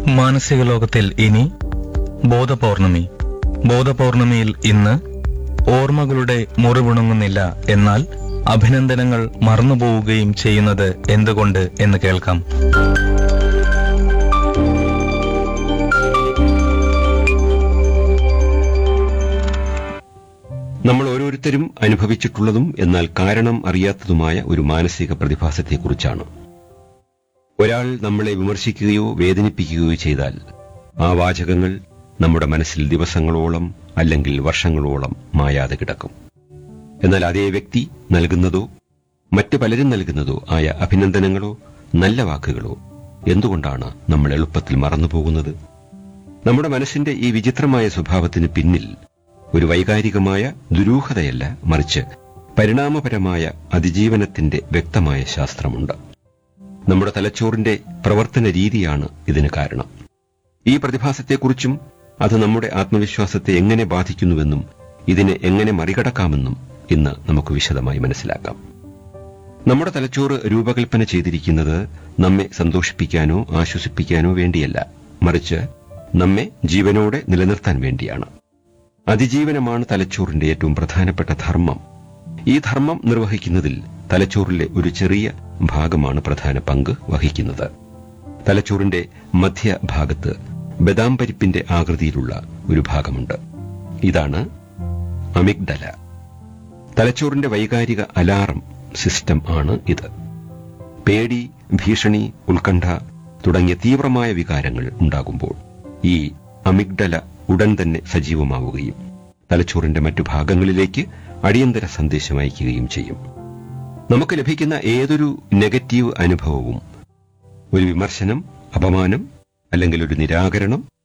മാനസിക ലോകത്തിൽ ഇനി ബോധപൗർണമി ബോധപൗർണമിയിൽ ഇന്ന് ഓർമ്മകളുടെ മുറിവുണങ്ങുന്നില്ല എന്നാൽ അഭിനന്ദനങ്ങൾ മറന്നുപോവുകയും ചെയ്യുന്നത് എന്തുകൊണ്ട് എന്ന് കേൾക്കാം നമ്മൾ ഓരോരുത്തരും അനുഭവിച്ചിട്ടുള്ളതും എന്നാൽ കാരണം അറിയാത്തതുമായ ഒരു മാനസിക പ്രതിഭാസത്തെക്കുറിച്ചാണ് ഒരാൾ നമ്മളെ വിമർശിക്കുകയോ വേദനിപ്പിക്കുകയോ ചെയ്താൽ ആ വാചകങ്ങൾ നമ്മുടെ മനസ്സിൽ ദിവസങ്ങളോളം അല്ലെങ്കിൽ വർഷങ്ങളോളം മായാതെ കിടക്കും എന്നാൽ അതേ വ്യക്തി നൽകുന്നതോ മറ്റു പലരും നൽകുന്നതോ ആയ അഭിനന്ദനങ്ങളോ നല്ല വാക്കുകളോ എന്തുകൊണ്ടാണ് നമ്മൾ എളുപ്പത്തിൽ മറന്നുപോകുന്നത് നമ്മുടെ മനസ്സിന്റെ ഈ വിചിത്രമായ സ്വഭാവത്തിന് പിന്നിൽ ഒരു വൈകാരികമായ ദുരൂഹതയല്ല മറിച്ച് പരിണാമപരമായ അതിജീവനത്തിന്റെ വ്യക്തമായ ശാസ്ത്രമുണ്ട് നമ്മുടെ തലച്ചോറിന്റെ പ്രവർത്തന രീതിയാണ് ഇതിന് കാരണം ഈ പ്രതിഭാസത്തെക്കുറിച്ചും അത് നമ്മുടെ ആത്മവിശ്വാസത്തെ എങ്ങനെ ബാധിക്കുന്നുവെന്നും ഇതിനെ എങ്ങനെ മറികടക്കാമെന്നും ഇന്ന് നമുക്ക് വിശദമായി മനസ്സിലാക്കാം നമ്മുടെ തലച്ചോറ് രൂപകൽപ്പന ചെയ്തിരിക്കുന്നത് നമ്മെ സന്തോഷിപ്പിക്കാനോ ആശ്വസിപ്പിക്കാനോ വേണ്ടിയല്ല മറിച്ച് നമ്മെ ജീവനോടെ നിലനിർത്താൻ വേണ്ടിയാണ് അതിജീവനമാണ് തലച്ചോറിന്റെ ഏറ്റവും പ്രധാനപ്പെട്ട ധർമ്മം ഈ ധർമ്മം നിർവഹിക്കുന്നതിൽ തലച്ചോറിലെ ഒരു ചെറിയ ഭാഗമാണ് പ്രധാന പങ്ക് വഹിക്കുന്നത് തലച്ചോറിന്റെ മധ്യഭാഗത്ത് ബദാം പരിപ്പിന്റെ ആകൃതിയിലുള്ള ഒരു ഭാഗമുണ്ട് ഇതാണ് അമിഗ്ഡല തലച്ചോറിന്റെ വൈകാരിക അലാറം സിസ്റ്റം ആണ് ഇത് പേടി ഭീഷണി ഉത്കണ്ഠ തുടങ്ങിയ തീവ്രമായ വികാരങ്ങൾ ഉണ്ടാകുമ്പോൾ ഈ അമിഗ്ഡല ഉടൻ തന്നെ സജീവമാവുകയും തലച്ചോറിന്റെ മറ്റു ഭാഗങ്ങളിലേക്ക് അടിയന്തര സന്ദേശം അയക്കുകയും ചെയ്യും നമുക്ക് ലഭിക്കുന്ന ഏതൊരു നെഗറ്റീവ് അനുഭവവും ഒരു വിമർശനം അപമാനം അല്ലെങ്കിൽ ഒരു നിരാകരണം